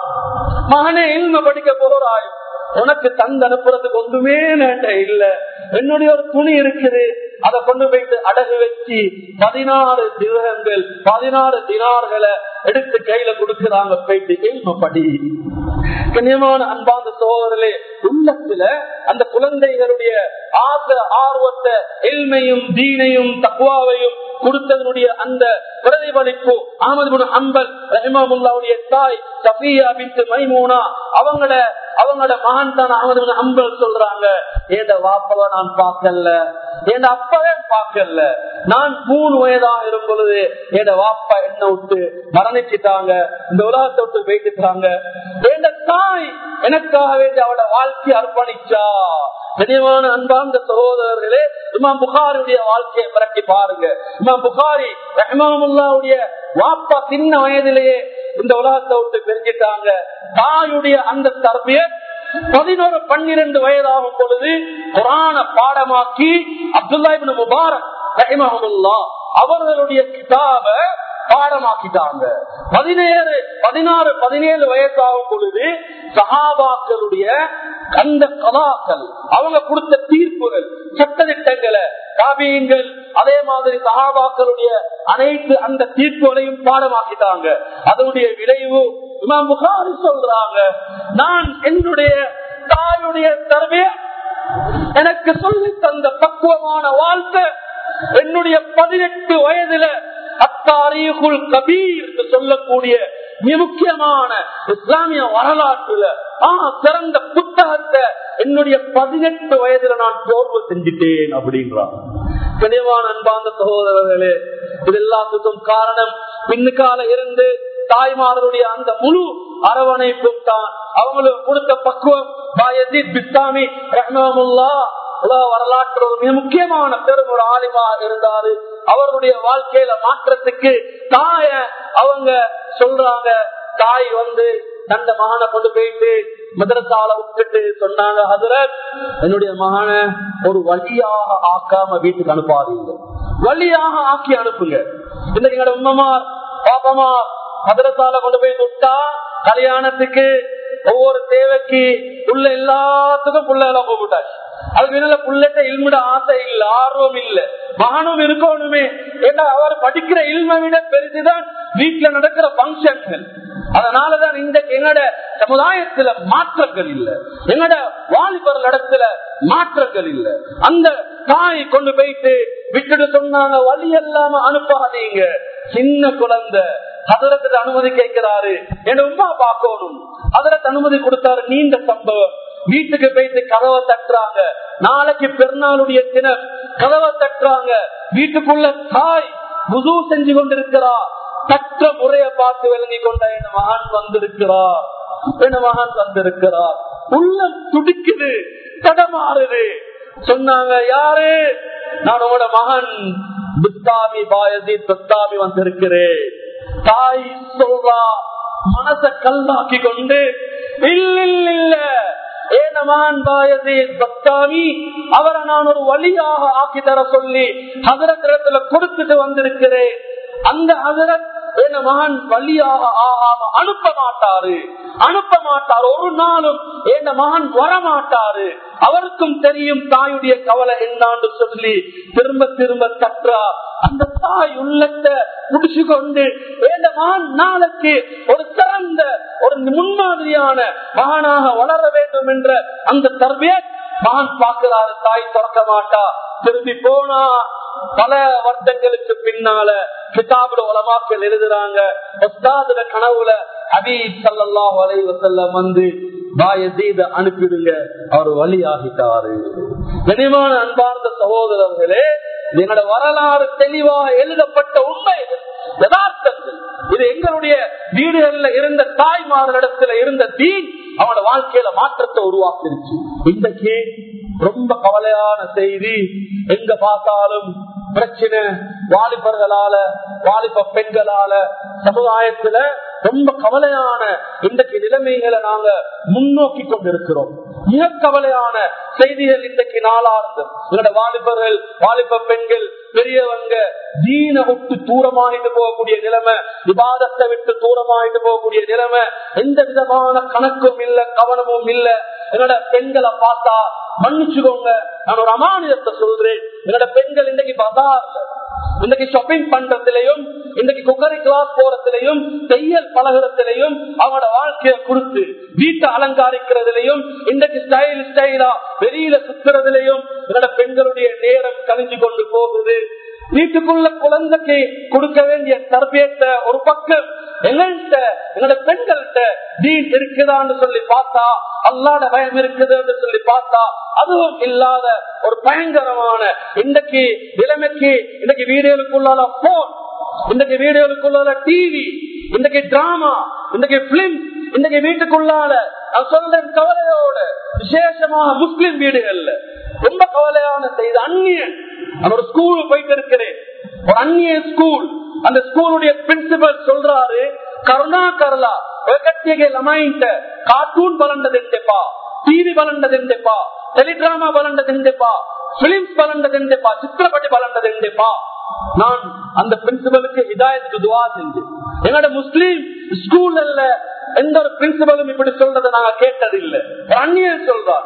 மகனே இல்ம படிக்க போறாய் உனக்கு தந்து அனுப்புறதுக்கு ஒன்றுமே நேட்ட இல்ல என்னுடைய ஒரு துணி இருக்குது அதை கொண்டு போயிட்டு அடகு வச்சு பதினாறு திரகங்கள் பதினாறு தினார்களை எடுத்து கையில கொடுக்கிறாங்க போயிட்டு இல்ம படி கண்ணியமான அன்பாந்த சோதரே உள்ளத்துல அந்த குழந்தைகளுடைய ஆசை ஆர்வத்தை எல்மையும் தீனையும் தக்குவாவையும் கொடுத்ததனுடைய அந்த பிரதிபலிப்பு அகமது அம்பல் ரஹிமாவுடைய தாய் சஃபியா பித்து மைமூனா அவங்கள அவங்களோட மகன் தான் அகமது அம்பல் சொல்றாங்க ஏண்ட வாப்பவ நான் பார்க்கல என் அப்பவே பார்க்கல நான் மூணு வயதா இருக்கும் பொழுது என் வாப்பா என்ன விட்டு மரணிச்சுட்டாங்க இந்த உலகத்தை விட்டு போயிட்டுட்டாங்க என் தாய் எனக்காக வேண்டி அவட வாழ்க்கை அர்ப்பணிச்சா கனியமான அன்பார்ந்த சகோதரர்களே இமாம் புகாருடைய வாழ்க்கையை பரட்டி பாருங்க இமாம் புகாரி ரஹ்மாவுடைய வாப்பா சின்ன வயதிலேயே இந்த உலகத்தை விட்டு பிரிஞ்சிட்டாங்க தாயுடைய அந்த தர்பிய பதினோரு பன்னிரண்டு வயதாகும் பொழுது குரான பாடமாக்கி அப்துல்லா முபாரக் ரஹிமஹமுல்லா அவர்களுடைய கிதாப பாடமாக்கிட்டாங்க பதினேழு பதினாறு பதினேழு வயசாகும் பொழுது சகாபாக்களுடைய அந்த கலாக்கள் அவங்க கொடுத்த தீர்ப்புகள் சட்டத்திட்டங்களை காவியங்கள் அதே மாதிரி சகாபாக்களுடைய அனைத்து அந்த தீர்ப்புகளையும் பாடமாக்கிட்டாங்க அதனுடைய விளைவு இமாம் புகாரி சொல்றாங்க நான் என்னுடைய தாயுடைய தரவே எனக்கு சொல்லி தந்த பக்குவமான வாழ்க்கை என்னுடைய பதினெட்டு வயதுல அத்தாரீகுல் கபீர் என்று சொல்லக்கூடிய மிக முக்கியமான இஸ்லாமிய வரலாற்றுல ஆஹ் சிறந்த புத்தகத்தை என்னுடைய பதினெட்டு வயதுல நான் தோர்வு செஞ்சுட்டேன் அப்படின்றான் கனிவான அன்பாந்த சகோதரர்களே இது எல்லாத்துக்கும் காரணம் பின்னுக்கால இருந்து தாய்மார்களுடைய அந்த முழு அரவணைப்பும் தான் அவங்களுக்கு கொடுத்த பக்குவம் பிஸ்தாமி ரஹ்மமுல்லா உலக வரலாற்று ஒரு மிக முக்கியமான பெரும் ஒரு ஆலிமா இருந்தாரு அவருடைய வாழ்க்கையில மாற்றத்துக்கு தாய அவங்க சொல்றாங்க தாய் வந்து தந்த மகனை கொண்டு போயிட்டு மதரசால விட்டுட்டு சொன்னாங்க ஹதரத் என்னுடைய மகன ஒரு வழியாக ஆக்காம வீட்டுக்கு அனுப்பாதீங்க வழியாக ஆக்கி அனுப்புங்க இன்னைக்கு எங்களோட உம்மமார் பாப்பமார் மதரசால கொண்டு போய் விட்டா கல்யாணத்துக்கு ஒவ்வொரு தேவைக்கு உள்ள எல்லாத்துக்கும் புள்ள போட்டாச்சு அதுக்கு மேல புள்ளட்ட இல்மிட ஆசை இல்ல ஆர்வம் இல்ல மகனும் இருக்கணுமே ஏன்னா அவர் படிக்கிற இல்மை விட பெருசுதான் வீட்டுல நடக்கிற பங்கன்கள் அதனாலதான் இந்த எங்கட சமுதாயத்துல மாற்றங்கள் இல்ல எங்கட வாலிபர் இடத்துல மாற்றங்கள் இல்ல அந்த தாய் கொண்டு போயிட்டு விட்டுட்டு சொன்னாங்க வழி இல்லாம அனுப்பாதீங்க சின்ன குழந்தை அதரத்துக்கு அனுமதி கேட்கிறாரு என் உமா பார்க்கணும் அதற்கு அனுமதி கொடுத்தாரு நீண்ட சம்பவம் வீட்டுக்கு போயிட்டு கதவை தட்டுறாங்க நாளைக்கு பெருநாளுடைய தினம் கதவை தட்டுறாங்க வீட்டுக்குள்ள தாய் புது செஞ்சு கொண்டிருக்கிறா தற்ற முறைய பார்த்து விளங்கி கொண்ட என் மகன் வந்திருக்கிறார் என் மகன் வந்திருக்கிறார் உள்ளம் துடிக்குது தடமாறுது சொன்னாங்க யாரு நான் உங்களோட மகன் புத்தாமி பாயதி புத்தாமி வந்திருக்கிறேன் தாய் சொல்றா மனச கல்லாக்கி கொண்டு இல்ல இல்ல இல்ல ஏனமான் பாயதே பத்தாமி அவரை நான் ஒரு வழியாக ஆக்கி தர சொல்லி ஹதரத்திடத்துல கொடுத்துட்டு வந்திருக்கிறேன் அந்த ஹதரத் என்ன மகன் வழியாக ஆகாம அனுப்ப மாட்டாரு அனுப்ப மாட்டார் ஒரு நாளும் என்ன மகன் வரமாட்டாரு அவருக்கும் தெரியும் தாயுடைய கவலை என்னான்னு சொல்லி திரும்ப திரும்ப தற்றா அந்த தாய் உள்ளத்தை முடிச்சு கொண்டு என் மகன் நாளைக்கு ஒரு சிறந்த ஒரு முன்மாதிரியான மகனாக வளர வேண்டும் என்ற அந்த தர்பிய மகன் பார்க்கிறாரு தாய் திறக்க மாட்டா திரும்பி போனா பல வருடங்களுக்கு பின்னால கிதாபுல உலமாக்கள் எழுதுறாங்க ஒஸ்தாதுல கனவுல அபி சல்லாஹ் அலை வசல்லம் வந்து பாயதீத அனுப்பிடுங்க அவர் வழியாகிட்டாரு கனிமான அன்பார்ந்த சகோதரர்களே எங்களோட வரலாறு தெளிவாக எழுதப்பட்ட உண்மை யதார்த்தங்கள் இது எங்களுடைய வீடுகள்ல இருந்த தாய்மார்களிடத்துல இருந்த தீன் அவனோட வாழ்க்கையில மாற்றத்தை உருவாக்கிருச்சு இன்றைக்கு ரொம்ப கவலையான செய்தி எங்க பார்த்தாலும் பிரச்சனை வாலிபர்களால வாலிப பெண்களால சமுதாயத்துல ரொம்ப கவலையான இன்றைக்கு நிலைமைகளை நாங்க முன்னோக்கி கொண்டிருக்கிறோம் மிக கவலையான செய்திகள் இன்றைக்கு நாளார்ந்து எங்களோட வாலிபர்கள் வாலிப பெண்கள் பெரியவங்க தீன விட்டு தூரமாயிட்டு போகக்கூடிய நிலைமை விவாதத்தை விட்டு தூரமாயிட்டு போகக்கூடிய நிலைமை எந்த விதமான கணக்கும் இல்ல கவனமும் இல்ல என்னோட பெண்களை பார்த்தா மன்னிச்சுக்கோங்க நான் ஒரு அமானியத்தை சொல்றேன் என்னோட பெண்கள் இன்னைக்கு பசார்ல இன்னைக்கு ஷாப்பிங் பண்றதுலயும் இன்னைக்கு குக்கரி கிளாஸ் போறதுலயும் தையல் பழகிறதுலயும் அவனோட வாழ்க்கைய கொடுத்து வீட்டை அலங்காரிக்கிறதுலயும் இன்னைக்கு ஸ்டைல் ஸ்டைலா வெளியில சுத்துறதுலயும் என்னோட பெண்களுடைய நேரம் கழிஞ்சு கொண்டு போகுது வீட்டுக்குள்ள குழந்தைக்கு கொடுக்க வேண்டிய தர்பியத்தை ஒரு பக்கம் எங்கள்கிட்ட எங்களோட பெண்கள்கிட்ட தீன் இருக்குதான்னு சொல்லி பார்த்தா அல்லாட பயம் இருக்குதுன்னு சொல்லி பார்த்தா அதுவும் இல்லாத ஒரு பயங்கரமான இன்றைக்கு நிலைமைக்கு இன்னைக்கு வீடியோக்குள்ளால போன் இன்றைக்கு வீடியோக்குள்ளால டிவி இன்றைக்கு டிராமா இன்றைக்கு பிலிம் இன்றைக்கு வீட்டுக்குள்ளால நான் சொல்றேன் கவலையோட விசேஷமாக முஸ்லிம் வீடுகள்ல ரொம்ப கவலையான செய்தி அந்நியன் நான் ஒரு ஸ்கூல் போயிட்டு இருக்கிறேன் ஒரு அந்நிய ஸ்கூல் அந்த ஸ்கூலுடைய பிரின்சிபல் சொல்றாரு கருணா கரலா ಒಗಟ್ಟಿಗೆ ಲಮಾಯಿಂಟ ಕಾರ್ಟೂನ್ ಬಲಂಡದೆಂದೆಪ್ಪ ಟಿವಿ ಬಲಂಡದೆಂದೆಪ್ಪ ಟೆಲಿಡ್ರಾಮಾ ಬಲಂಡದೆಂದೆಪ್ಪ பிலிம்ஸ் பலண்டதெண்டேப்பா சித்திரப்பட்டி பலண்டதெண்டேப்பா நான் அந்த பிரின்சிபலுக்கு ஹிதாயத்துக்கு துவா செஞ்சு எங்களோட முஸ்லீம் ஸ்கூல்ல எந்த ஒரு பிரின்சிபலும் இப்படி சொல்றதை நாங்க கேட்டது இல்ல அந்நியன் சொல்றார்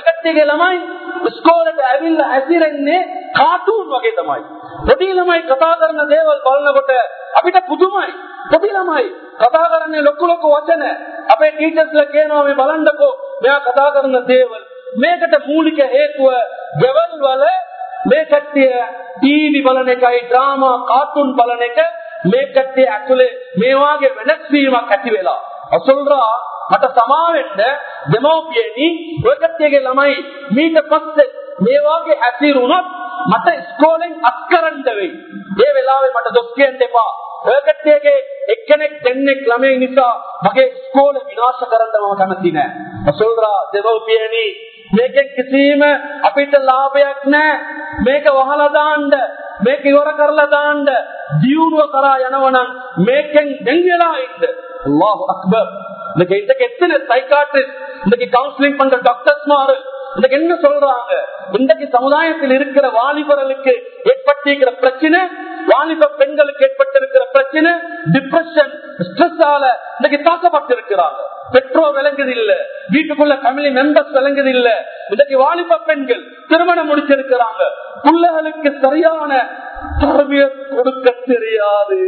කාටූන් වගේ තමයි පොඩි ළමයි කතා කරන දේවල් බලනකොට අපිට පුදුමයි පොඩි ළමයි කතා කරන්නේ ලොකු ලොකු වචන අපේ ටීචර්ස්ලා කියනවා මේ බලන්නකෝ මෙයා කතා කරන දේවල් මේකට මූලික හේතුව ගෙවල් වල මේ කට්ටිය ටීවී බලන එකයි ඩ්‍රාමා කාටුන් බලන එක මේ කට්ටිය ඇතුලේ මේ වාගේ වෙනස් වීමක් ඇති වෙලා අසල්රා මට සමාවෙන්න දෙමෝපියනි ඔය කට්ටියගේ ළමයි මීට පස්සේ මේ වාගේ ඇතිරුණොත් මට ඉස්කෝලෙන් අත්කරන්න වෙයි ඒ වෙලාවේ මට දොස් කියන්න එපා ඔය කට්ටියගේ එක්කෙනෙක් දෙන්නෙක් ළමයි නිසා මගේ ඉස්කෝල විනාශ කරන්න මම කැමති නෑ අසල්රා දෙමෝපියනි මේකෙන් කිසිම අපිට ලාභයක් නෑ මේක වහලා දාන්න මේක ඉවර කරලා දාන්න දියුණුව කරා යනවනම් මේකෙන් දෙංගලා ඉන්න අල්ලාහ් අක්බර් இன்னைக்கு இன்றைக்கு எத்தனை சைக்காட்ரிஸ்ட் இன்னைக்கு கவுன்சிலிங் பண்ற டாக்டர்ஸ் மாறு இன்னைக்கு என்ன சொல்றாங்க இன்றைக்கு சமுதாயத்தில் இருக்கிற வாலிபர்களுக்கு ஏற்பட்டிருக்கிற பிரச்சனை வாலிப பெண்களுக்கு ஏற்பட்டிருக்கிற பிரச்சனை டிப்ரெஷன் ஸ்ட்ரெஸ்ஸால இன்னைக்கு தாக்கப்பட்டிருக்கிறாங்க பெற்றோர் விளங்குது இல்ல வீட்டுக்குள்ள ஃபேமிலி மெம்பர்ஸ் விளங்குது இல்ல இன்னைக்கு வாலிப பெண்கள் திருமணம் முடிச்சிருக்கிறாங்க பிள்ளைகளுக்கு சரியான தரவிய கொடுக்க தெரியாது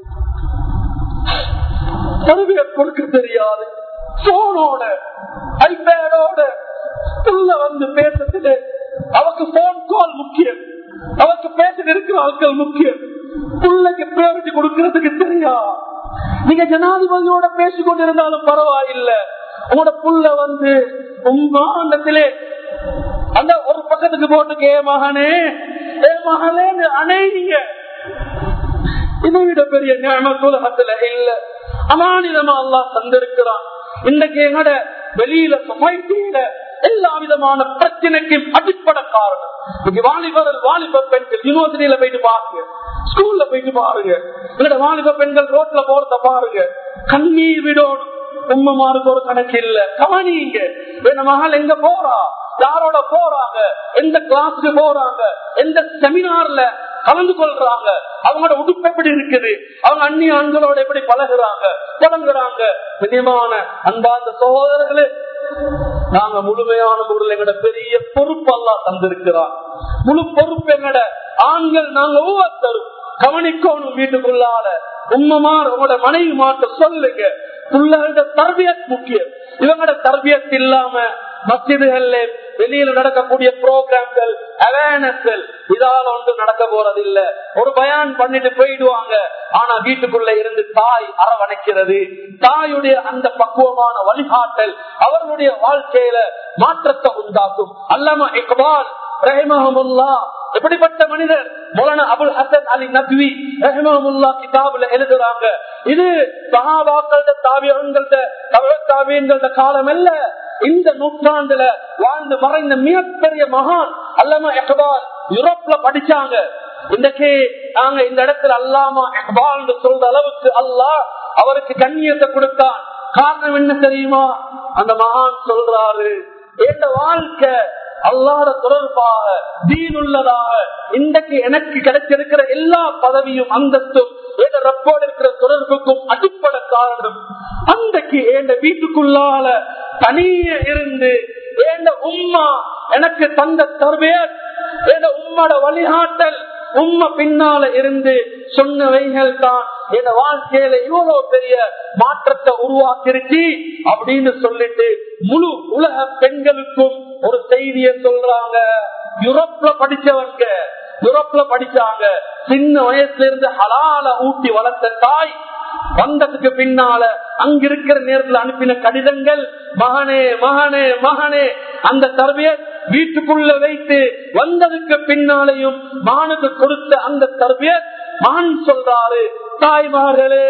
தரவிய கொடுக்க தெரியாது போனோட ஐபேடோட புள்ள வந்து பேசுறது அவக்கு போன் கால் முக்கியம் அவக்கு பேச இருக்கிற ஆட்கள் முக்கியம் பிள்ளைக்கு பிரியாரிட்டி கொடுக்கறதுக்கு தெரியா நீங்க ஜனாதிபதியோட பேசிக் கொண்டிருந்தாலும் பரவாயில்ல உங்களோட புள்ள வந்து உமாண்டத்திலே அந்த ஒரு பக்கத்துக்கு போட்டு ஏ மகனே ஏ மகனே அணைங்க இதை விட பெரிய ஞாபகம் உலகத்துல இல்ல அமானிதமா அல்லா தந்திருக்கிறான் இன்னைக்கு எங்கட வெளியில சொசைட்டியில எல்லா விதமான பிரச்சனைக்கும் அடிப்படை காரணம் இன்னைக்கு வாலிபர் வாலிப பெண்கள் யூனிவர்சிட்டியில போயிட்டு பாருங்க ஸ்கூல்ல போயிட்டு பாருங்க எங்கட வாலிப பெண்கள் ரோட்ல போறத பாருங்க கண்ணீர் விடணும் உம்மமாருக்கு ஒரு கணக்கு இல்ல கவனிங்க என் மகள் எங்க போறா யாரோட போறாங்க எந்த கிளாஸ்க்கு போறாங்க எந்த செமினார்ல கலந்து கொள்றாங்க அவங்களோட உடுப்பு எப்படி இருக்குது அவங்க அந்நிய ஆண்களோட எப்படி பழகுறாங்க தொடங்குறாங்க நிஜமான அன்பார்ந்த சகோதரர்களே நாங்க முழுமையான முறையில் எங்கட பெரிய பொறுப்பு எல்லாம் தந்திருக்கிறான் முழு பொறுப்பு எங்கட ஆண்கள் நாங்க ஒவ்வொருத்தரும் கவனிக்கணும் வீட்டுக்குள்ளால உண்மைமார் உங்களோட மனைவி மாட்ட சொல்லுங்க பிள்ளைகளோட தர்பியத் முக்கியம் இவங்களோட தர்பியத் இல்லாம மசிதுகள்ல வெளியில நடக்கக்கூடிய ப்ரோக்ராம்கள் அவேர்னஸ்கள் இதால ஒன்று நடக்க போறது இல்ல ஒரு பயான் பண்ணிட்டு போயிடுவாங்க ஆனா வீட்டுக்குள்ள இருந்து தாய் அரவணைக்கிறது தாயுடைய அந்த பக்குவமான வழிகாட்டல் அவர்களுடைய வாழ்க்கையில மாற்றத்தை உண்டாக்கும் அல்லாம இக்பால் ரஹிமஹமுல்லா எப்படிப்பட்ட மனிதர் மௌலானா அபுல் ஹசன் அலி நக்வி ரஹிமஹமுல்லா கிதாபுல எழுதுறாங்க இது சஹாபாக்கள தாவியங்கள தாவியங்கள காலம் அல்ல இந்த நூற்றாண்டுல வாழ்ந்து மறைந்த மிகப்பெரிய மகான் அல்லமா எக்பால் யூரோப்ல படிச்சாங்க இன்னைக்கு நாங்க இந்த இடத்துல அல்லாமா எக்பால் சொல்ற அளவுக்கு அல்லாஹ் அவருக்கு கண்ணியத்தை கொடுத்தான் காரணம் என்ன தெரியுமா அந்த மகான் சொல்றாரு இந்த வாழ்க்கை அல்லாத தொடர்பாக தீனுள்ளதாக இன்றைக்கு எனக்கு கிடைச்சிருக்கிற எல்லா பதவியும் அந்தஸ்தும் என் ரப்போடு இருக்கிற தொடர்புக்கும் அடிப்படை காரணம் அன்றைக்கு என் வீட்டுக்குள்ளால தனிய இருந்து என் உம்மா எனக்கு தந்த தருவேர் என் உம்மோட வழிகாட்டல் உண்மை பின்னால இருந்து சொன்னவைகள் தான் என் வாழ்க்கையில இவ்வளவு பெரிய மாற்றத்தை உருவாக்கிருச்சு அப்படின்னு சொல்லிட்டு முழு உலக பெண்களுக்கும் ஒரு செய்திய சொல்றாங்க யூரோப்ல படிச்சவங்க யூரோப்ல படிச்சாங்க சின்ன வயசுல இருந்து ஹலால ஊட்டி வளர்த்த தாய் வந்ததுக்கு பின்னால அங்க இருக்கிற நேரத்தில் அனுப்பின கடிதங்கள் மகனே மகனே மகனே அந்த தரவிய வீட்டுக்குள்ள வைத்து வந்ததுக்கு பின்னாலையும் மகனுக்கு கொடுத்த அந்த தரவிய மகன் சொல்றாரு தாய்மார்களே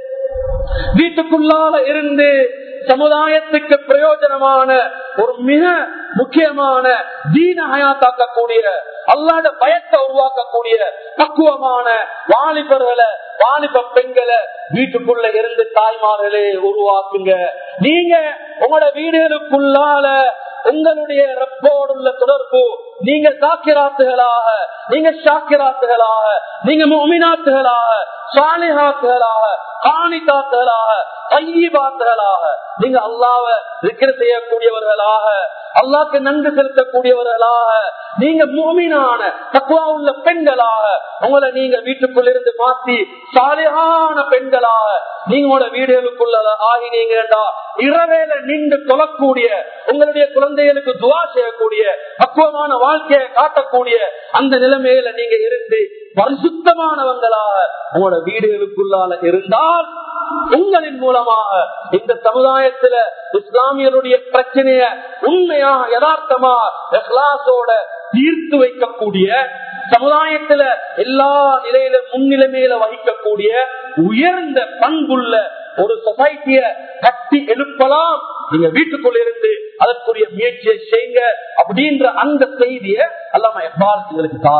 வீட்டுக்குள்ளால இருந்து சமுதாயத்துக்கு பிரயோஜனமான ஒரு மிக முக்கியமான தீன ஹயாத்தாக்கக்கூடிய அல்லாத பயத்தை உருவாக்கக்கூடிய பக்குவமான வாலிபர்களை வாலிப பெண்களை வீட்டுக்குள்ள இருந்து தாய்மார்களே உருவாக்குங்க நீங்க உங்களோட வீடுகளுக்குள்ளால உங்களுடைய ரப்போடுள்ள தொடர்பு நீங்க சாக்கிராத்துகளாக நீங்க ஷாக்கிராத்துகளாக நீங்க மொமினாத்துகளாக சாலிஹாத்துகளாக காணிதாத்துகளாக கையிபாத்துகளாக நீங்க அல்லாவ விக்கிர செய்யக்கூடியவர்களாக அல்லாக்கு நன்றி செலுத்தக்கூடியவர்களாக நீங்க மூமினான தக்குவா உள்ள பெண்களாக உங்களை நீங்க வீட்டுக்குள்ள இருந்து மாத்தி சாலியான பெண்களாக நீங்களோட வீடுகளுக்குள்ள ஆகினீங்கடா இரவேல நின்று தொழக்கூடிய உங்களுடைய குழந்தைகளுக்கு துவா செய்யக்கூடிய பக்குவமான வாழ்க்கையை காட்டக்கூடிய அந்த நிலைமையில நீங்க இருந்து பரிசுத்தமானவங்களாக உங்களோட வீடுகளுக்குள்ளால இருந்தால் உங்களின் மூலமாக இந்த சமுதாயத்துல இஸ்லாமியருடைய பிரச்சனைய உண்மையாக யதார்த்தமா எஹ்லாசோட தீர்த்து வைக்கக்கூடிய சமுதாயத்துல எல்லா நிலையில முன்னிலைமையில வகிக்கக்கூடிய உயர்ந்த பண்புள்ள ஒரு சொசைட்டிய கட்டி எழுப்பலாம் நீங்க வீட்டுக்குள்ள இருந்து அதற்குரிய முயற்சியை செய்யுங்க அப்படின்ற அந்த செய்திய அல்லாம எப்பால் எங்களுக்கு தாரா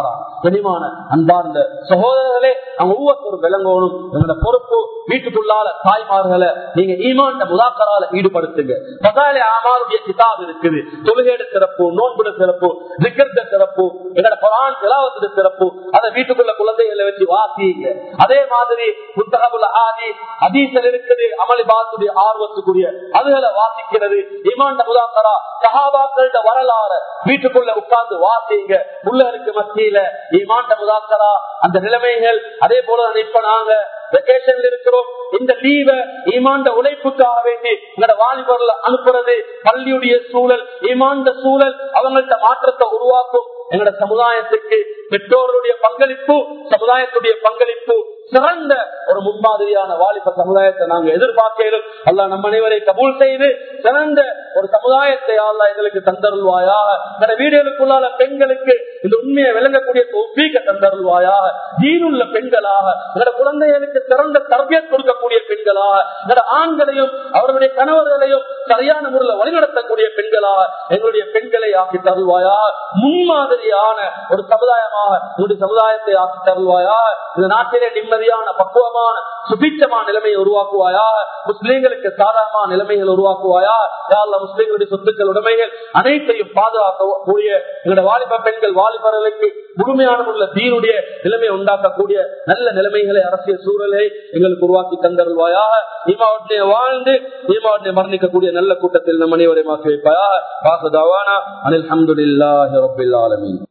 கனிமான அன்பார்ந்த சகோதரர்களே அவங்க ஒவ்வொருத்தரும் விளங்கணும் எங்களோட பொறுப்பு வீட்டுக்குள்ளால தாய்மார்களை நீங்க ஈமாண்ட முதாக்கரால ஈடுபடுத்துங்க பதாலே ஆமாருடைய கிதாப் இருக்குது தொழுகையோட சிறப்பு நோன்புட சிறப்பு திக்கர்த சிறப்பு எங்களோட குரான் திலாவத்துல சிறப்பு அதை வீட்டுக்குள்ள குழந்தைகளை வச்சு வாசிங்க அதே மாதிரி புத்தகமுல ஆதி அதீசல் இருக்குது அமளி பாத்துடைய ஆர்வத்துக்குரிய அதுகளை வாசிக்கிறது இமாண்ட முதாக்கரா சஹாபாக்கள வரலாறு வீட்டுக்குள்ள உட்கார்ந்து வாசிங்க உள்ளருக்கு மத்தியில இமாண்ட முதாக்கரா அந்த நிலைமைகள் அதே போல இப்ப நாங்க வெக்கேஷன்ல இருக்கிறோம் இந்த லீவ ஈமாண்ட உழைப்புக்காக வேண்டி எங்களோட வாலிபர்ல அனுப்புறது பள்ளியுடைய சூழல் ஈமாண்ட சூழல் அவங்கள்ட்ட மாற்றத்தை உருவாக்கும் எங்களோட சமுதாயத்துக்கு பெற்றோருடைய பங்களிப்பு சமுதாயத்துடைய பங்களிப்பு சிறந்த ஒரு முன்மாதிரியான வாலிப சமுதாயத்தை நாங்க எதிர்பார்க்கிறோம் அல்ல நம் அனைவரை கபூல் செய்து சிறந்த ஒரு சமுதாயத்தை அல்ல எங்களுக்கு தந்தருள்வாயா எங்களோட வீடுகளுக்குள்ளால பெண்களுக்கு இந்த உண்மையை விளங்கக்கூடிய ஒப்பீக்க தந்தருள்வாயாக தீனுள்ள பெண்களாக எங்களோட குழந்தைகளுக்கு சிறந்த தர்பியத் கொடுக்கக்கூடிய பெண்களாக எங்களோட ஆண்களையும் அவர்களுடைய கணவர்களையும் சரியான முறையில் வழிநடத்தக்கூடிய பெண்களாக எங்களுடைய பெண்களை ஆக்கி தருவாயா முன்மாதிரியான ஒரு சமுதாயமாக உங்களுடைய சமுதாயத்தை ஆக்கி தருவாயா இந்த நாட்டிலே நிம்மதியான பக்குவமான சுபிச்சமான நிலைமையை உருவாக்குவாயா முஸ்லீம்களுக்கு சாதாரணமான நிலைமைகள் உருவாக்குவாயா யாழ்ல முஸ்லீம்களுடைய சொத்துக்கள் உடைமைகள் அனைத்தையும் பாதுகாக்கக்கூடிய எங்களுடைய வாலிப பெண்கள் வாலிபர்களுக்கு முழுமையான உள்ள தீனுடைய நிலைமையை உண்டாக்கக்கூடிய நல்ல நிலைமைகளை அரசியல் சூழலை எங்களுக்கு உருவாக்கி தந்தருள்வாயாக ஈமாவட்டினை வாழ்ந்து ஈமாவட்டினை மரணிக்கக்கூடிய நல்ல கூட்டத்தில் நம் அனைவரை மாற்றி வைப்பாயா பாசதாவானா அனில் அஹமதுல்லாஹி ரபில் ஆலமீன்